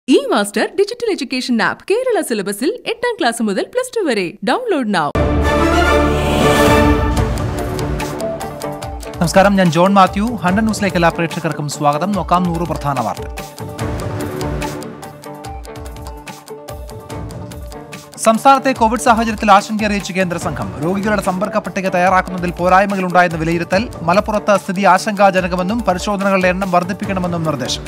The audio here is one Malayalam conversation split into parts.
E master digital education app Kerala സിലബസിൽ എട്ടാം ക്ലാസ് മുതൽ പ്ലസ് ടു വരെ ഡൗൺലോഡ് നൗ നമസ്കാരം ഞാൻ ജോൺ മാത്യു ഹണ്ടൻ ന്യൂസിലേക്ക് എല്ലാ പ്രേക്ഷകർക്കും സ്വാഗതം നോക്കാം നൂറ് പ്രധാന വാർത്ത സംസ്ഥാനത്തെ കോവിഡ് സാഹചര്യത്തിൽ ആശങ്ക അറിയിച്ച് കേന്ദ്ര സംഘം രോഗികളുടെ സമ്പർക്ക പട്ടിക തയ്യാറാക്കുന്നതിൽ പോരായ്മകളുണ്ടായെന്ന് വിലയിരുത്തൽ മലപ്പുറത്ത് സ്ഥിതി ആശങ്കാജനകമെന്നും പരിശോധനകളുടെ എണ്ണം വർദ്ധിപ്പിക്കണമെന്നും നിർദ്ദേശം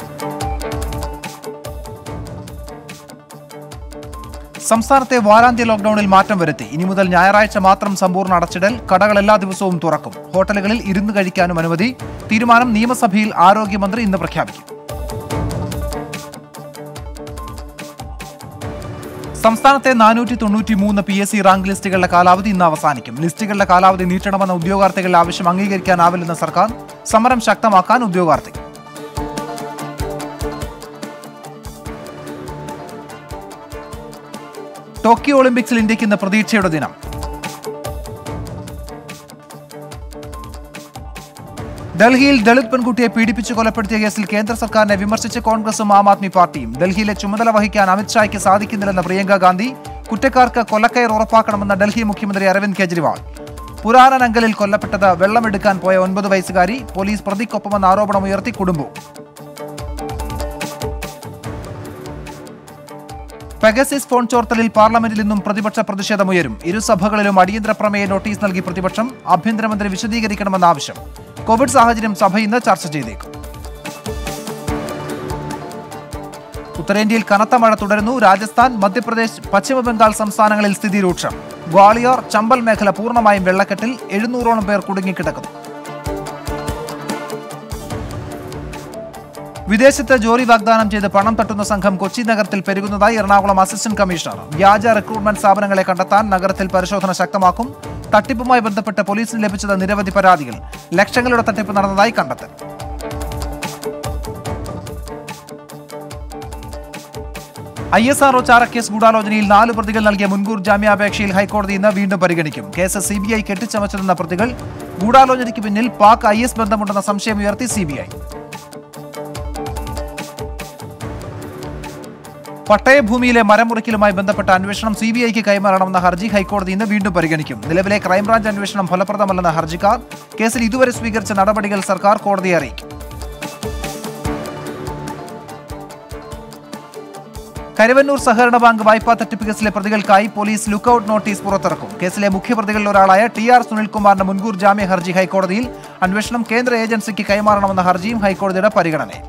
സംസ്ഥാനത്തെ വാരാന്ത്യ ലോക്ഡൌണിൽ മാറ്റം വരുത്തി ഇനി മുതൽ ഞായറാഴ്ച മാത്രം സമ്പൂർണ്ണ അടച്ചിടൽ കടകൾ എല്ലാ ദിവസവും തുറക്കും ഹോട്ടലുകളിൽ ഇരുന്ന് കഴിക്കാനും അനുമതി തീരുമാനം നിയമസഭയിൽ ആരോഗ്യമന്ത്രി ഇന്ന് പ്രഖ്യാപിക്കും സംസ്ഥാനത്തെ നാനൂറ്റി തൊണ്ണൂറ്റി മൂന്ന് പി എസ് സി റാങ്ക് ലിസ്റ്റുകളുടെ കാലാവധി ഇന്ന് അവസാനിക്കും ലിസ്റ്റുകളുടെ കാലാവധി നീട്ടണമെന്ന ഉദ്യോഗാർത്ഥികളുടെ ആവശ്യം അംഗീകരിക്കാനാവില്ലെന്ന സർക്കാർ സമരം ശക്തമാക്കാൻ ഉദ്യോഗാർത്ഥി ടോക്കിയോ ഒളിമ്പിക്സിൽ ഇന്ത്യക്ക് ഇന്ന് പ്രതീക്ഷയുടെ ദിനം ഡൽഹിയിൽ ദളിത് പെൺകുട്ടിയെ പീഡിപ്പിച്ച് കൊലപ്പെടുത്തിയ കേസിൽ കേന്ദ്ര സർക്കാരിനെ വിമർശിച്ച് കോൺഗ്രസും ആം ആദ്മി പാർട്ടിയും ഡൽഹിയിലെ ചുമതല വഹിക്കാൻ അമിത്ഷായ്ക്ക് സാധിക്കുന്നില്ലെന്ന പ്രിയങ്ക ഗാന്ധി കുറ്റക്കാർക്ക് കൊലക്കയർ ഉറപ്പാക്കണമെന്ന ഡൽഹി മുഖ്യമന്ത്രി അരവിന്ദ് കെജ്രിവാൾ പുരാനനങ്കലിൽ കൊല്ലപ്പെട്ടത് വെള്ളമെടുക്കാൻ പോയ ഒൻപത് വയസ്സുകാരി പോലീസ് പ്രതിക്കൊപ്പമെന്ന ആരോപണമുയർത്തി കുടുംബവും പെഗസിസ് ഫോൺ ചോർത്തലിൽ പാർലമെന്റിൽ നിന്നും പ്രതിപക്ഷ പ്രതിഷേധമുയരും ഇരുസഭകളിലും അടിയന്തര പ്രമേയ നോട്ടീസ് നൽകി പ്രതിപക്ഷം ആഭ്യന്തരമന്ത്രി വിശദീകരിക്കണമെന്ന ആവശ്യം കോവിഡ് സാഹചര്യം സഭ ഇന്ന് ചർച്ച ചെയ്തേക്കും ഉത്തരേന്ത്യയിൽ കനത്ത മഴ തുടരുന്നു രാജസ്ഥാൻ മധ്യപ്രദേശ് പശ്ചിമബംഗാൾ സംസ്ഥാനങ്ങളിൽ സ്ഥിതി രൂക്ഷം ഗ്വാളിയോർ ചമ്പൽ മേഖല പൂർണ്ണമായും വെള്ളക്കെട്ടിൽ എഴുന്നൂറോളം പേർ കുടുങ്ങിക്കിടക്കുന്നു വിദേശത്ത് ജോലി വാഗ്ദാനം ചെയ്ത് പണം തട്ടുന്ന സംഘം കൊച്ചി നഗരത്തിൽ പെരുകുന്നതായി എറണാകുളം അസിസ്റ്റന്റ് കമ്മീഷണർ വ്യാജ റിക്രൂട്ട്മെന്റ് സ്ഥാപനങ്ങളെ കണ്ടെത്താൻ നഗരത്തിൽ പരിശോധന ശക്തമാക്കും തട്ടിപ്പുമായി ബന്ധപ്പെട്ട് പോലീസിന് ലഭിച്ചത് നിരവധി പരാതികൾ ലക്ഷങ്ങളുടെ തട്ടിപ്പ് നടന്നതായി കണ്ടെത്തൽ ഐ എസ് ആർഒ ചാരക്കേസ് ഗൂഢാലോചനയിൽ നാല് പ്രതികൾ നൽകിയ മുൻകൂർ ജാമ്യാപേക്ഷയിൽ ഹൈക്കോടതി ഇന്ന് വീണ്ടും പരിഗണിക്കും കേസ് സി ബി ഐ കെട്ടിച്ചമച്ചതെന്ന പ്രതികൾ ഗൂഢാലോചനയ്ക്ക് പിന്നിൽ പാക് ഐ എസ് ബന്ധമുണ്ടെന്ന സംശയം ഉയർത്തി സി ബി ഐ പട്ടയഭൂമിയിലെ മരം മുറിക്കലുമായി ബന്ധപ്പെട്ട അന്വേഷണം സി ബി ഐക്ക് കൈമാറണമെന്ന ഹർജി ഹൈക്കോടതി ഇന്ന് വീണ്ടും പരിഗണിക്കും നിലവിലെ ക്രൈംബ്രാഞ്ച് അന്വേഷണം ഫലപ്രദമല്ലെന്ന ഹർജിക്കാർ കേസിൽ ഇതുവരെ സ്വീകരിച്ച നടപടികൾ സർക്കാർ കോടതിയെ അറിയിക്കും കരുവന്നൂർ സഹകരണ ബാങ്ക് വായ്പാ തട്ടിപ്പ് കേസിലെ പ്രതികൾക്കായി പോലീസ് ലുക്കൌട്ട് നോട്ടീസ് പുറത്തിറക്കും കേസിലെ മുഖ്യപ്രതികളിൽ ഒരാളായ ടി ആർ സുനിൽകുമാറിന്റെ മുൻകൂർ ജാമ്യ ഹർജി ഹൈക്കോടതിയിൽ അന്വേഷണം കേന്ദ്ര ഏജൻസിക്ക് കൈമാറണമെന്ന ഹർജിയും ഹൈക്കോടതിയുടെ പരിഗണനയിൽ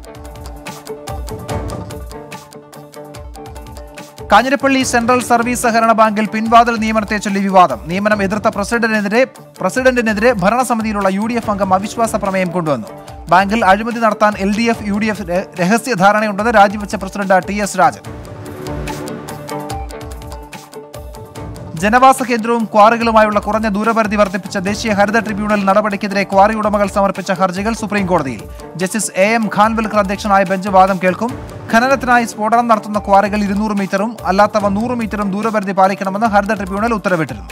കാഞ്ഞിരപ്പള്ളി സെൻട്രൽ സർവീസ് സഹകരണ ബാങ്കിൽ പിൻവാതിൽ നിയമനത്തെ ചൊല്ലി വിവാദം നിയമനം എതിർത്ത പ്രസിഡന്റിനെതിരെ പ്രസിഡന്റിനെതിരെ ഭരണസമിതിയിലുള്ള യു ഡി എഫ് അംഗം അവിശ്വാസ പ്രമേയം കൊണ്ടുവന്നു ബാങ്കിൽ അഴിമതി നടത്താൻ L D F U D F രഹസ്യ ധാരണയുണ്ടെന്ന് രാജിവെച്ച പ്രസിഡന്റ് ടി എസ് രാജൻ ജനവാസ കേന്ദ്രവും ക്വാറികളുമായുള്ള കുറഞ്ഞ ദൂരപരിധി വർദ്ധിപ്പിച്ച ദേശീയ ഹരിത ട്രിബ്യൂണൽ നടപടിക്കെതിരെ ക്വാറി ഉടമകൾ സമർപ്പിച്ച ഹർജികൾ സുപ്രീം കോടതിയിൽ ജസ്റ്റിസ് എ എം ഖാൻവിൽക്കർ അധ്യക്ഷനായ ബെഞ്ച് വാദം കേൾക്കും ഖനനത്തിനായി സ്ഫോടനം നടത്തുന്ന ക്വാറികൾ ഇരുന്നൂറ് മീറ്ററും അല്ലാത്തവ നൂറ് മീറ്ററും ദൂരപരിധി പാലിക്കണമെന്ന് ഹരിത ട്രിബ്യൂണൽ ഉത്തരവിട്ടിരുന്നു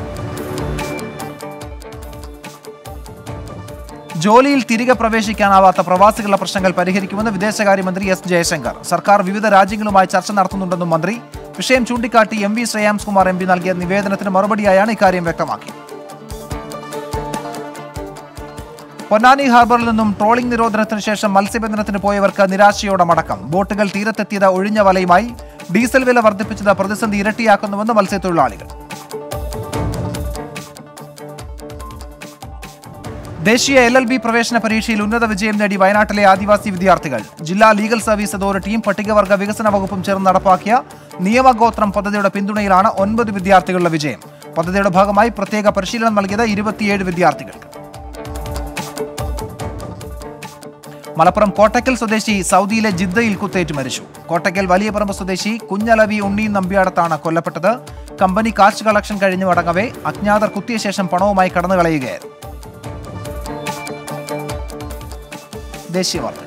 ജോലിയിൽ തിരികെ പ്രവേശിക്കാനാവാത്ത പ്രവാസികളുടെ പ്രശ്നങ്ങൾ പരിഹരിക്കുമെന്ന് വിദേശകാര്യമന്ത്രി എസ് ജയശങ്കർ സർക്കാർ വിവിധ രാജ്യങ്ങളുമായി ചർച്ച നടത്തുന്നുണ്ടെന്നും മന്ത്രി വിഷയം ചൂണ്ടിക്കാട്ടി M V Shreyams Kumar M P നൽകിയ നിവേദനത്തിന് മറുപടിയായാണ് ഇക്കാര്യം വ്യക്തമാക്കിയത് പൊന്നാനി ഹാർബറിൽ നിന്നും ട്രോളിംഗ് നിരോധനത്തിന് ശേഷം മത്സ്യബന്ധനത്തിന് പോയവർക്ക് നിരാശയോടെ മടക്കം ബോട്ടുകൾ തീരത്തെത്തിയത് ഒഴിഞ്ഞ വലയുമായി ഡീസൽ വില വർദ്ധിപ്പിച്ചത് പ്രതിസന്ധി ഇരട്ടിയാക്കുന്നുവെന്ന് മത്സ്യത്തൊഴിലാളികൾ ദേശീയ എൽ എൽ ബി പ്രവേശന പരീക്ഷയിൽ ഉന്നത വിജയം നേടി വയനാട്ടിലെ ആദിവാസി വിദ്യാർത്ഥികൾ ജില്ലാ ലീഗൽ സർവീസ് അതോറിറ്റിയും പട്ടികവർഗ വികസന വകുപ്പും ചേർന്ന് നടപ്പാക്കിയ നിയമഗോത്രം പദ്ധതിയുടെ പിന്തുണയിലാണ് ഒൻപത് വിദ്യാർത്ഥികളുടെ വിജയം പദ്ധതിയുടെ ഭാഗമായി പ്രത്യേക പരിശീലനം നൽകിയത് ഇരുപത്തിയേഴ് വിദ്യാർത്ഥികൾക്ക് മലപ്പുറം കോട്ടക്കൽ സ്വദേശി സൗദിയിലെ ജിദ്ദയിൽ കുത്തേറ്റ് മരിച്ചു കോട്ടക്കൽ വലിയ പറമ്പ് സ്വദേശി കുഞ്ഞലവി ഉണ്ണി നമ്പ്യാടത്താണ് കൊല്ലപ്പെട്ടത് കമ്പനി കാശ് കളക്ഷൻ കഴിഞ്ഞു മടങ്ങവേ അജ്ഞാതർ കുത്തിയ ശേഷം പണവുമായി കടന്നു കളയുകയായിരുന്നു ദേശീയ വാർത്തകൾ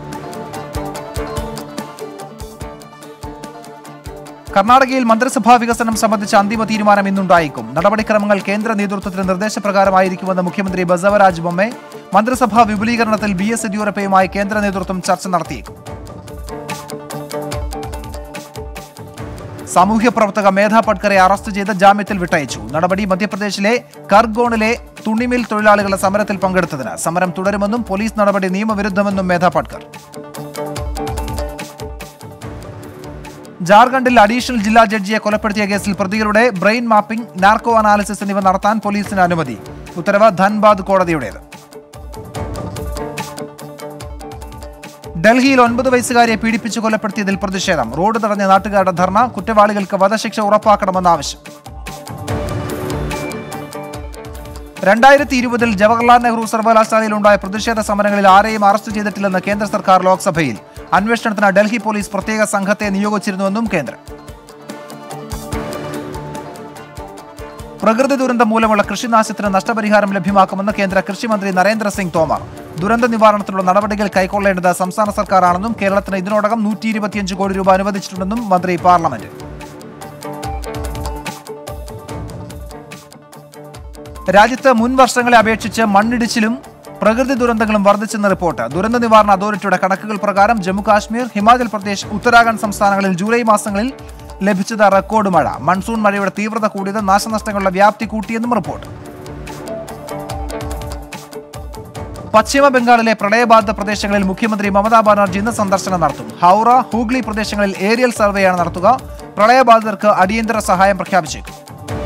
കർണാടകയിൽ മന്ത്രിസഭാ വികസനം സംബന്ധിച്ച അന്തിമ തീരുമാനം ഇന്നുണ്ടായേക്കും നടപടിക്രമങ്ങൾ കേന്ദ്ര നേതൃത്വത്തിന്റെ നിർദ്ദേശപ്രകാരമായിരിക്കുമെന്ന് മുഖ്യമന്ത്രി ബസവരാജ് ബൊമ്മെ മന്ത്രിസഭാ വിപുലീകരണത്തിൽ ബി എസ് യെദ്യൂരപ്പയുമായി കേന്ദ്ര നേതൃത്വം ചർച്ച നടത്തിയേക്കും സാമൂഹ്യ പ്രവർത്തക മേധ പട്കറെ അറസ്റ്റ് ചെയ്ത് ജാമ്യത്തിൽ വിട്ടയച്ചു നടപടി മധ്യപ്രദേശിലെ കർഗോണിലെ തുണിമിൽ തൊഴിലാളികളുടെ സമരത്തിൽ പങ്കെടുത്തതിന് സമരം തുടരുമെന്നും പോലീസ് നടപടി നിയമവിരുദ്ധമെന്നും മേധ പട്കർ ജാർഖണ്ഡിൽ അഡീഷണൽ ജില്ലാ ജഡ്ജിയെ കൊലപ്പെടുത്തിയ കേസിൽ പ്രതികളുടെ ബ്രെയിൻ മാപ്പിംഗ് നാർക്കോ അനാലിസിസ് എന്നിവ നടത്താൻ പോലീസിന് അനുമതി ഉത്തരവ് ധൻബാദ് കോടതിയുടേത് ഡൽഹിയിൽ ഒൻപത് വയസ്സുകാരിയെ പീഡിപ്പിച്ച് കൊലപ്പെടുത്തിയതിൽ പ്രതിഷേധം റോഡ് തടഞ്ഞ നാട്ടുകാരുടെ ധർണ കുറ്റവാളികൾക്ക് വധശിക്ഷ ഉറപ്പാക്കണമെന്ന ആവശ്യം രണ്ടായിരത്തി ഇരുപതിൽ ജവഹർലാൽ നെഹ്റു സർവകലാശാലയിൽ ഉണ്ടായ പ്രതിഷേധ സമരങ്ങളിൽ ആരെയും അറസ്റ്റ് ചെയ്തിട്ടില്ലെന്ന് കേന്ദ്ര സർക്കാർ ലോക്സഭയിൽ അന്വേഷണത്തിന് ഡൽഹി പോലീസ് പ്രത്യേക സംഘത്തെ നിയോഗിച്ചിരുന്നുവെന്നും കേന്ദ്രം പ്രകൃതി ദുരന്തം മൂലമുള്ള കൃഷിനാശത്തിന് നഷ്ടപരിഹാരം ലഭ്യമാക്കുമെന്ന് കേന്ദ്ര കൃഷിമന്ത്രി നരേന്ദ്ര സിംഗ് തോമർ ദുരന്ത നിവാരണത്തിനുള്ള നടപടികൾ കൈക്കൊള്ളേണ്ടത് സംസ്ഥാന സർക്കാരാണെന്നും കേരളത്തിന് ഇതിനോടകം നൂറ്റി ഇരുപത്തിയഞ്ച് കോടി രൂപ അനുവദിച്ചിട്ടുണ്ടെന്നും മന്ത്രി പാർലമെന്റിൽ രാജ്യത്ത് മുൻ വർഷങ്ങളെ അപേക്ഷിച്ച് മണ്ണിടിച്ചിലും പ്രകൃതി ദുരന്തങ്ങളും വർദ്ധിച്ചെന്ന് റിപ്പോർട്ട് ദുരന്ത നിവാരണ അതോറിറ്റിയുടെ കണക്കുകൾ പ്രകാരം ജമ്മു കാശ്മീർ ഹിമാചൽ പ്രദേശ് ഉത്തരാഖണ്ഡ് സംസ്ഥാനങ്ങളിൽ ജൂലൈ മാസങ്ങളിൽ ലഭിച്ചത് റെക്കോർഡ് മഴ മൺസൂൺ മഴയുടെ തീവ്രത കൂടിയത് നാശനഷ്ടങ്ങളുടെ വ്യാപ്തി കൂട്ടിയെന്നും റിപ്പോർട്ട് പശ്ചിമ ബംഗാളിലെ പ്രളയബാധിത പ്രദേശങ്ങളിൽ മുഖ്യമന്ത്രി മമതാ ബാനർജി ഇന്ന് സന്ദർശനം നടത്തും ഹൗറ ഹൂഗ്ലി പ്രദേശങ്ങളിൽ ഏരിയൽ സർവേയാണ് നടത്തുക പ്രളയബാധിതർക്ക് അടിയന്തര സഹായം പ്രഖ്യാപിച്ചേക്കും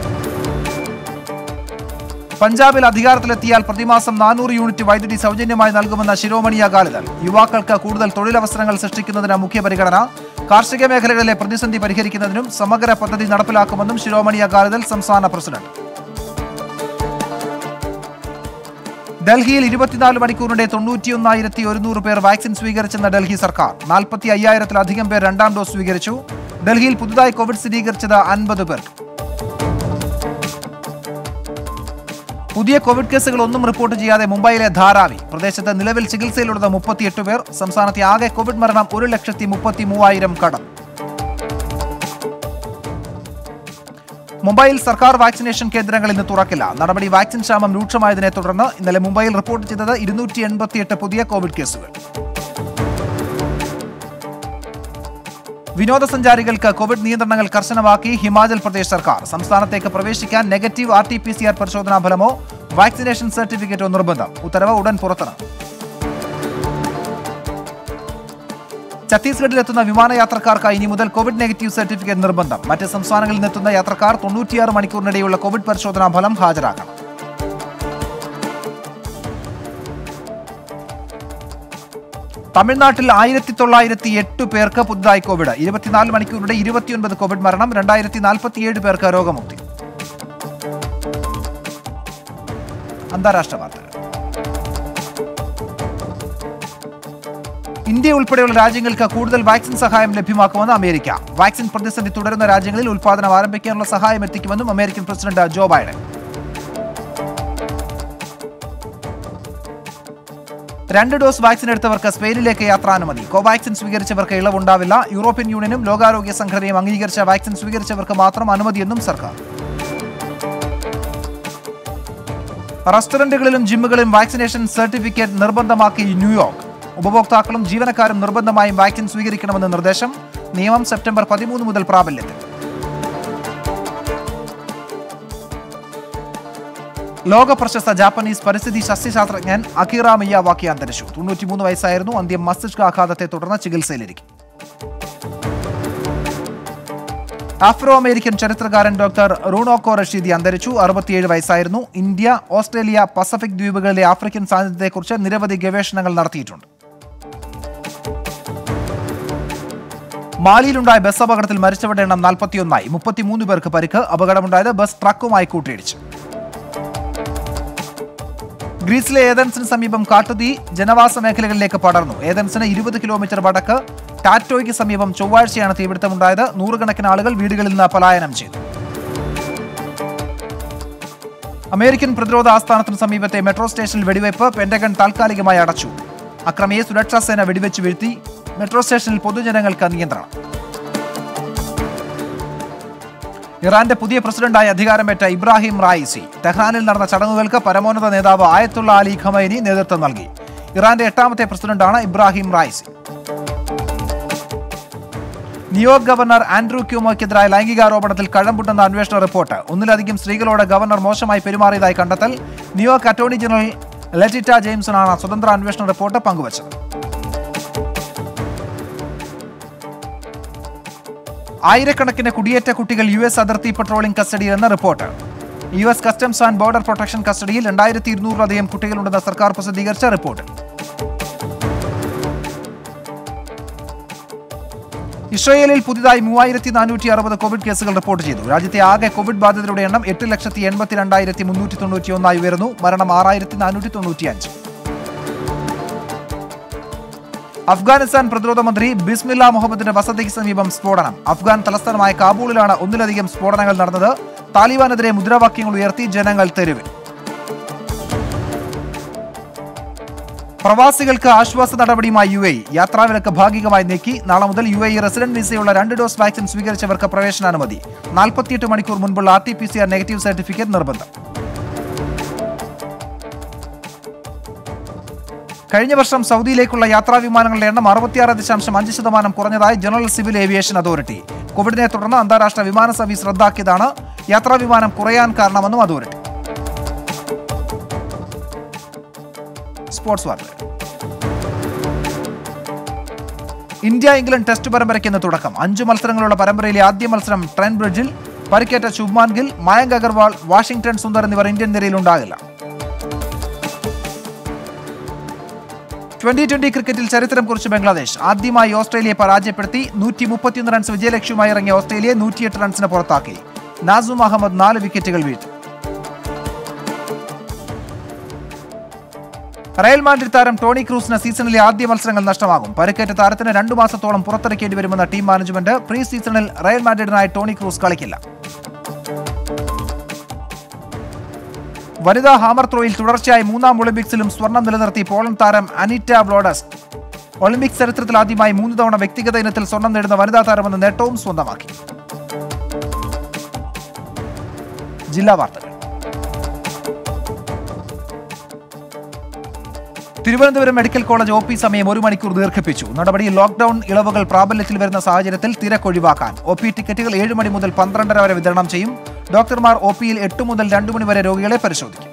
പഞ്ചാബിൽ അധികാരത്തിലെത്തിയാൽ പ്രതിമാസം നാനൂറ് യൂണിറ്റ് വൈദ്യുതി സൗജന്യമായി നൽകുമെന്ന ശിരോമണി അകാലിദൾ യുവാക്കൾക്ക് കൂടുതൽ തൊഴിലവസരങ്ങൾ സൃഷ്ടിക്കുന്നതിന് മുഖ്യ പരിഗണന കാർഷിക മേഖലകളിലെ പ്രതിസന്ധി പരിഹരിക്കുന്നതിനും സമഗ്ര പദ്ധതി നടപ്പിലാക്കുമെന്നും ശിരോമണി അകാലിദൾ സംസ്ഥാന പ്രസിഡന്റ് ഡൽഹിയിൽ ഇരുപത്തിനാല് മണിക്കൂറിന്റെ തൊണ്ണൂറ്റിയൊന്നായിരത്തി ഒരുന്നൂറ് പേർ വാക്സിൻ സ്വീകരിച്ചെന്ന ഡൽഹി സർക്കാർ നാൽപ്പത്തി അയ്യായിരത്തിലധികം പേർ രണ്ടാം ഡോസ് സ്വീകരിച്ചു ഡൽഹിയിൽ പുതുതായി കോവിഡ് സ്ഥിരീകരിച്ചത് അൻപത് പേർക്ക് പുതിയ കോവിഡ് കേസുകൾ ഒന്നും റിപ്പോർട്ട് ചെയ്യാതെ മുംബൈയിലെ ധാരാവി പ്രദേശത്ത് നിലവിൽ ചികിത്സയിലുള്ളത് മുപ്പത്തിയെട്ട് പേർ സംസ്ഥാനത്തെ ആകെ കോവിഡ് മരണം ഒരു ലക്ഷത്തി മുപ്പത്തി മൂവായിരം കടം മുംബൈയിൽ സർക്കാർ വാക്സിനേഷൻ കേന്ദ്രങ്ങൾ ഇന്ന് തുറക്കില്ല നടപടി വാക്സിൻ ക്ഷാമം രൂക്ഷമായതിനെ തുടർന്ന് ഇന്നലെ മുംബൈയിൽ റിപ്പോർട്ട് ചെയ്തത് ഇരുന്നൂറ്റി എൺപത്തിയെട്ട് പുതിയ കോവിഡ് കേസുകൾ വിനോദസഞ്ചാരികൾക്ക് കോവിഡ് നിയന്ത്രണങ്ങൾ കർശനമാക്കി ഹിമാചൽ പ്രദേശ് സർക്കാർ സംസ്ഥാനത്തേക്ക് പ്രവേശിക്കാൻ negative R T P C R പരിശോധനാ ഫലമോ വാക്സിനേഷൻ സർട്ടിഫിക്കറ്റോ നിർബന്ധം ഉത്തരവ് ഉടൻ പുറത്തിറങ്ങും ഛത്തീസ്ഗഡിലെത്തുന്ന വിമാനയാത്രക്കാർക്ക് ഇനി മുതൽ കോവിഡ് നെഗറ്റീവ് സർട്ടിഫിക്കറ്റ് നിർബന്ധം മറ്റ് സംസ്ഥാനങ്ങളിൽ നിന്നെത്തുന്ന യാത്രക്കാർ തൊണ്ണൂറ്റിയാറ് മണിക്കൂറിനിടെയുള്ള കോവിഡ് പരിശോധനാ ഫലം ഹാജരാക്കണം തമിഴ്നാട്ടിൽ ആയിരത്തി തൊള്ളായിരത്തി എട്ട് പേർക്ക് പുതുതായി കോവിഡ് ഇരുപത്തിനാല് മണിക്കൂറിടെ ഇരുപത്തിയൊൻപത് കോവിഡ് മരണം രണ്ടായിരത്തി നാൽപ്പത്തിയേഴ് പേർക്ക് രോഗമുക്തി അന്താരാഷ്ട്ര വാർത്തകൾ ഇന്ത്യ ഉൾപ്പെടെയുള്ള രാജ്യങ്ങൾക്ക് കൂടുതൽ വാക്സിൻ സഹായം ലഭ്യമാക്കുമെന്ന് അമേരിക്ക വാക്സിൻ പ്രതിസന്ധി തുടരുന്ന രാജ്യങ്ങളിൽ ഉൽപ്പാദനം ആരംഭിക്കാനുള്ള സഹായം എത്തിക്കുമെന്നും അമേരിക്കൻ പ്രസിഡന്റ് ജോ ബൈഡൻ രണ്ട് ഡോസ് വാക്സിൻ എടുത്തവർക്ക് സ്പെയിനിലേക്ക് യാത്രാനുമതി കോവാക്സിൻ സ്വീകരിച്ചവർക്ക് ഇളവുണ്ടാവില്ല യൂറോപ്യൻ യൂണിയനും ലോകാരോഗ്യ സംഘടനയും അംഗീകരിച്ച വാക്സിൻ സ്വീകരിച്ചവർക്ക് മാത്രം അനുമതിയെന്നും സർക്കാർ റെസ്റ്റോറന്റുകളിലും ജിമ്മുകളിലും വാക്സിനേഷൻ സർട്ടിഫിക്കറ്റ് നിർബന്ധമാക്കി ന്യൂയോർക്ക് ഉപഭോക്താക്കളും ജീവനക്കാരും നിർബന്ധമായും വാക്സിൻ സ്വീകരിക്കണമെന്ന് നിർദ്ദേശം നിയമം സെപ്റ്റംബർ പതിമൂന്ന് മുതൽ പ്രാബല്യത്തിൽ ലോക പ്രശസ്ത ജാപ്പനീസ് പരിസ്ഥിതി സസ്യശാസ്ത്രജ്ഞൻ അക്കിറ മിയാവാക്കി അന്തരിച്ചു തൊണ്ണൂറ്റിമൂന്ന് വയസ്സായിരുന്നു അന്ത്യം മസ്തിഷ്കാഘാതത്തെ തുടർന്ന് ചികിത്സയിലിരിക്കും ആഫ്രോ അമേരിക്കൻ ചരിത്രകാരൻ ഡോക്ടർ റൂണോക്കോ റഷീദി അന്തരിച്ചു അറുപത്തിയേഴ് വയസ്സായിരുന്നു ഇന്ത്യ ഓസ്ട്രേലിയ പസഫിക് ദ്വീപുകളിലെ ആഫ്രിക്കൻ സാന്നിധ്യത്തെക്കുറിച്ച് നിരവധി ഗവേഷണങ്ങൾ നടത്തിയിട്ടുണ്ട് മാലിയിലുണ്ടായ ബസ് അപകടത്തിൽ മരിച്ചവരുടെ എണ്ണം നാൽപ്പത്തിയൊന്നായി മുപ്പത്തിമൂന്ന് പേർക്ക് പരിക്ക് അപകടമുണ്ടായത് ബസ് ട്രക്കുമായി കൂട്ടിയിടിച്ചു ഗ്രീസിലെ ഏതൻസിന് സമീപം കാട്ടുതീ ജനവാസ മേഖലകളിലേക്ക് പടർന്നു ഏതൻസിന് ഇരുപത് കിലോമീറ്റർ വടക്ക് ടാറ്റോയ്ക്ക് സമീപം ചൊവ്വാഴ്ചയാണ് തീപിടുത്തമുണ്ടായത് നൂറുകണക്കിന് ആളുകൾ വീടുകളിൽ നിന്ന് പലായനം ചെയ്തു അമേരിക്കൻ പ്രതിരോധ ആസ്ഥാനത്തിന് സമീപത്തെ മെട്രോ സ്റ്റേഷനിൽ വെടിവയ്പ് പെന്റഗൺ താൽക്കാലികമായി അടച്ചു അക്രമിയെ സുരക്ഷാ സേന വെടിവെച്ച് വീഴ്ത്തി മെട്രോ സ്റ്റേഷനിൽ പൊതുജനങ്ങൾക്ക് നിയന്ത്രണം ഇറാന്റെ പുതിയ പ്രസിഡന്റായി അധികാരമേറ്റ ഇബ്രാഹിം റായിസി ടെഹ്റാനിൽ നടന്ന ചടങ്ങുകൾക്ക് പരമോന്നത നേതാവ് ആയത്തുള്ള അലി ഖമൈനി നേതൃത്വം നൽകി ഇറാന്റെ എട്ടാമത്തെ പ്രസിഡന്റാണ് Ebrahim Raisi New York governor Andrew ക്യൂമോയ്ക്കെതിരായ ലൈംഗികാരോപണത്തിൽ കഴമ്പുണ്ടെന്ന അന്വേഷണ റിപ്പോർട്ട് ഒന്നിലധികം സ്ത്രീകളോട് ഗവർണർ മോശമായി പെരുമാറിയതായി കണ്ടെത്തൽ ന്യൂയോർക്ക് അറ്റോർണി ജനറൽ ലറ്റിറ്റ ജെയിംസണാണ് സ്വതന്ത്ര അന്വേഷണ റിപ്പോർട്ട് പങ്കുവച്ചത് ആയിരക്കണക്കിന് കുടിയേറ്റ കുട്ടികൾ യു എസ് അതിർത്തി പട്രോളിംഗ് കസ്റ്റഡിയിലെന്ന report U S customs and border protection കസ്റ്റഡിയിൽ രണ്ടായിരത്തി ഇരുന്നൂറിലധികം കുട്ടികളുണ്ടെന്ന സർക്കാർ പ്രസിദ്ധീകരിച്ച റിപ്പോർട്ട് ഇസ്രയേലിൽ പുതിയതായി മൂവായിരത്തി നാനൂറ്റി അറുപത് കോവിഡ് കേസുകൾ റിപ്പോർട്ട് ചെയ്തു രാജ്യത്തെ ആകെ കോവിഡ് ബാധിതരുടെ എണ്ണം എട്ട് ലക്ഷത്തി എൺപത്തി രണ്ടായിരത്തി മുന്നൂറ്റി തൊണ്ണൂറ്റി ഒന്നായി ഉയർന്നു മരണം ആറായിരത്തി നാനൂറ്റി തൊണ്ണൂറ്റി അഞ്ച് അഫ്ഗാനിസ്ഥാൻ പ്രതിരോധ മന്ത്രി ബിസ്മില്ല മുഹമ്മദിന്റെ വസതിക്ക് സമീപം സ്ഫോടനം അഫ്ഗാൻ തലസ്ഥാനമായ കാബൂളിലാണ് ഒന്നിലധികം സ്ഫോടനങ്ങൾ നടന്നത് താലിബാനെതിരെ മുദ്രാവാക്യങ്ങൾ ഉയർത്തി ജനങ്ങൾ തെരുവിൽ പ്രവാസികൾക്ക് ആശ്വാസ നടപടിയുമായി യു എ യാത്രാവിലക്ക് ഭാഗികമായി നീക്കി നാളെ മുതൽ യു എ റെസിഡന്റ് വിസയുള്ള രണ്ട് ഡോസ് വാക്സിൻ സ്വീകരിച്ചവർക്ക് പ്രവേശനാനുമതി നാൽപ്പത്തിയെട്ട് മണിക്കൂർ മുൻപുള്ള R T P C R negative certificate നിർബന്ധം കഴിഞ്ഞ വർഷം സൗദിയിലേക്കുള്ള യാത്രാ വിമാനങ്ങളുടെ എണ്ണം അറുപത്തിയാറ് ദശാംശം അഞ്ച് ശതമാനം കുറഞ്ഞതായി ജനറൽ സിവിൽ ഏവിയേഷൻ അതോറിറ്റി കോവിഡിനെ തുടർന്ന് അന്താരാഷ്ട്ര വിമാന സർവീസ് റദ്ദാക്കിയതാണ് യാത്രാ വിമാനം കുറയാൻ കാരണമെന്നും അതോറിറ്റി സ്പോർട്സ് വാർത്തകൾ ഇന്ത്യ ഇംഗ്ലണ്ട് ടെസ്റ്റ് പരമ്പരയ്ക്ക് ഇന്ന് തുടക്കം അഞ്ചു മത്സരങ്ങളുള്ള പരമ്പരയിലെ ആദ്യ മത്സരം ട്രെൻ ബ്രിഡ്ജിൽ പരിക്കേറ്റ ശുഭ്മാൻ ഗിൽ മയങ്ക് അഗർവാൾ വാഷിംഗ്ടൺ സുന്ദർ എന്നിവർ ഇന്ത്യൻ നിരയിൽ ഉണ്ടാകില്ല ട്വന്റി ട്വന്റി ക്രിക്കറ്റിൽ ചരിത്രം കുറിച്ച് ബംഗ്ലാദേശ് ആദ്യമായി ഓസ്ട്രേലിയയെ പരാജയപ്പെടുത്തി നൂറ്റി മുപ്പത്തിയൊന്ന് റൺസ് വിജയലക്ഷ്യവുമായി ഇറങ്ങിയ ഓസ്ട്രേലിയയെ നൂറ്റിയെട്ട് റൺസിന് പുറത്താക്കി നാസും അഹമ്മദ് നാല് വിക്കറ്റുകൾ വീഴ്ത്തി റയൽ മാഡ്രിഡ് താരം ടോണി ക്രൂസിന് സീസണിലെ ആദ്യ മത്സരങ്ങൾ നഷ്ടമാകും പരിക്കേറ്റ താരത്തിന് രണ്ടു മാസത്തോളം പുറത്തിറക്കേണ്ടി വരുമെന്ന ടീം മാനേജ്മെന്റ് പ്രീ സീസണിൽ റയൽ മാഡ്രിഡിനായി ടോണി ക്രൂസ് കളിക്കില്ല വനിതാ ഹാമർ ത്രോയിൽ തുടർച്ചയായി മൂന്നാം ഒളിമ്പിക്സിലും സ്വർണം നിലനിർത്തി പോളണ്ട് താരം അനിറ്റ വ്ലോഡസ് ഒളിമ്പിക്സ് ചരിത്രത്തിൽ ആദ്യമായി മൂന്ന് തവണ വ്യക്തിഗത ഇനത്തിൽ സ്വർണം നേടുന്ന വനിതാ താരമെന്ന നേട്ടവും സ്വന്തമാക്കി ജില്ലാ വാർത്തകൾ Thiruvananthapuram medical college O P സമയം ഒരു മണിക്കൂർ ദീർഘിപ്പിച്ചു നടപടി ലോക്ഡൌൺ ഇളവുകൾ പ്രാബല്യത്തിൽ വരുന്ന സാഹചര്യത്തിൽ തിരക്ക് ഒഴിവാക്കാൻ ഒ പി ടിക്കറ്റുകൾ ഏഴ് മണി മുതൽ പന്ത്രണ്ടര വരെ വിതരണം ചെയ്യും ഡോക്ടർമാർ ഒ പിയിൽ എട്ട് മുതൽ രണ്ട് മണി വരെ രോഗികളെ പരിശോധിക്കും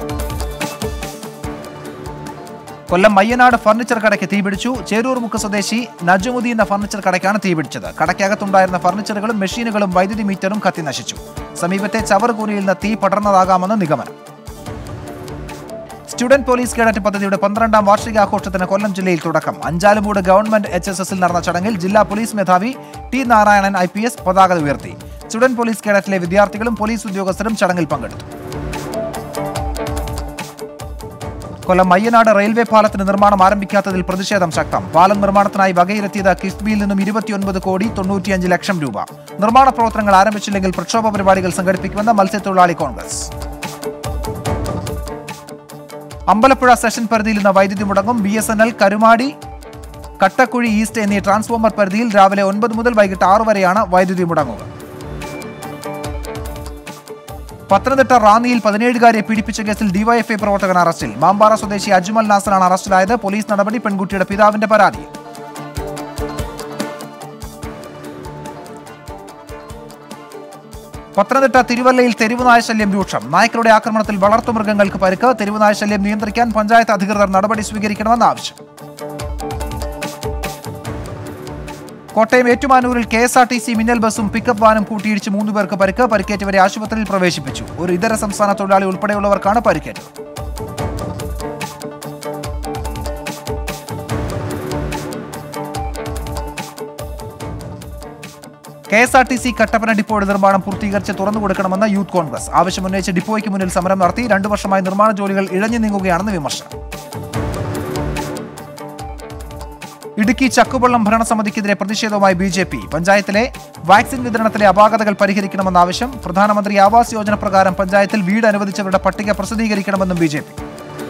കൊല്ലം മയ്യനാട് ഫർണിച്ചർ കടയ്ക്ക് തീപിടിച്ചു ചേരൂർ മുക്ക് സ്വദേശി നജുമുദ്ദീൻ എന്ന ഫർണിച്ചർ കടയ്ക്കാണ് തീപിടിച്ചത് കടയ്ക്കകത്തുണ്ടായിരുന്ന ഫർണിച്ചറുകളും മെഷീനുകളും വൈദ്യുതി മീറ്ററും കത്തി നശിച്ചു സമീപത്തെ ചവറുകൂരിയിൽ നിന്ന് തീ പടർന്നതാകാമെന്ന് നിഗമനം സ്റ്റുഡന്റ് പോലീസ് കേഡറ്റ് പദ്ധതിയുടെ പന്ത്രണ്ടാം വാർഷികാഘോഷത്തിന് കൊല്ലം ജില്ലയിൽ തുടക്കം അഞ്ചാലുമൂട് ഗവൺമെന്റ് എച്ച് എസ് എസിൽ നടന്ന ചടങ്ങിൽ ജില്ലാ പോലീസ് മേധാവി T Narayanan I P S പതാക ഉയർത്തി സ്റ്റുഡന്റ് പോലീസ് കേഡറ്റിലെ വിദ്യാർത്ഥികളും പോലീസ് ഉദ്യോഗസ്ഥരും ചടങ്ങിൽ പങ്കെടുത്തു കൊല്ലം മയ്യനാട് റെയിൽവേ പാലത്തിന് നിർമ്മാണം ആരംഭിക്കാത്തതിൽ പ്രതിഷേധം ശക്തം പാലം നിർമ്മാണത്തിനായി വകയിരുത്തിയത് കിഫ്ബിയിൽ നിന്നും ഇരുപത്തിയൊൻപത് കോടി തൊണ്ണൂറ്റിയഞ്ച് ലക്ഷം രൂപ നിർമ്മാണ പ്രവർത്തനങ്ങൾ ആരംഭിച്ചില്ലെങ്കിൽ പ്രക്ഷോഭ പരിപാടികൾ സംഘടിപ്പിക്കുമെന്ന് മത്സ്യത്തൊഴിലാളി കോൺഗ്രസ് അമ്പലപ്പുഴ സെഷൻ പരിധിയിൽ നിന്ന് വൈദ്യുതി മുടങ്ങും B S N L Karumadi Kattakkuzhi east എന്നീ ട്രാൻസ്ഫോമർ പരിധിയിൽ രാവിലെ ഒൻപത് മുതൽ വൈകിട്ട് ആറ് വരെയാണ് വൈദ്യുതി മുടങ്ങുക പത്തനംതിട്ട റാന്നിയിൽ പതിനേഴുകാരെ പീഡിപ്പിച്ച കേസിൽ ഡിവൈഎഫ്ഐ പ്രവർത്തകൻ അറസ്റ്റിൽ മാമ്പാറ സ്വദേശി അജ്മൽ നാസറാണ് അറസ്റ്റിലായത് പോലീസ് നടപടി പെൺകുട്ടിയുടെ പിതാവിന്റെ പരാതി പത്തനംതിട്ട തിരുവല്ലയിൽ തെരുവുനായ ശല്യം രൂക്ഷം നായ്ക്കളുടെ ആക്രമണത്തിൽ വളർത്തുമൃഗങ്ങൾക്ക് പരിക്ക് തെരുവുനായ ശല്യം നിയന്ത്രിക്കാൻ പഞ്ചായത്ത് അധികൃതർ നടപടി സ്വീകരിക്കണമെന്ന് ആവശ്യം കോട്ടയം ഏറ്റുമാനൂരിൽ K S R T C Minnal ബസും പിക്കപ്പ് വാനും കൂട്ടിയിടിച്ച് മൂന്ന് പേർക്ക് പരിക്ക് പരിക്കേറ്റവരെ ആശുപത്രിയിൽ പ്രവേശിപ്പിച്ചു ഒരു ഇതര സംസ്ഥാന തൊഴിലാളി ഉൾപ്പെടെയുള്ളവർക്കാണ് പരിക്കേറ്റത് K S R T C Kattappana ഡിപ്പോയുടെ നിർമ്മാണം പൂർത്തീകരിച്ച് തുറന്നു കൊടുക്കണമെന്ന് യൂത്ത് കോൺഗ്രസ് ആവശ്യമുന്നയിച്ച് ഡിപ്പോയ്ക്ക് മുന്നിൽ സമരം നടത്തി രണ്ടു വർഷമായി നിർമ്മാണ ജോലികൾ ഇഴഞ്ഞു നീങ്ങുകയാണെന്ന് വിമർശനം ഇടുക്കി ചക്കുവള്ളം ഭരണസമിതിക്കെതിരെ പ്രതിഷേധവുമായി ബി ജെ പി പഞ്ചായത്തിലെ വാക്സിൻ വിതരണത്തിലെ അപാകതകൾ പരിഹരിക്കണമെന്ന ആവശ്യം പ്രധാനമന്ത്രി ആവാസ് യോജന പ്രകാരം പഞ്ചായത്തിൽ വീട് അനുവദിച്ചവരുടെ പട്ടിക പ്രസിദ്ധീകരിക്കണമെന്നും ബി ജെ പി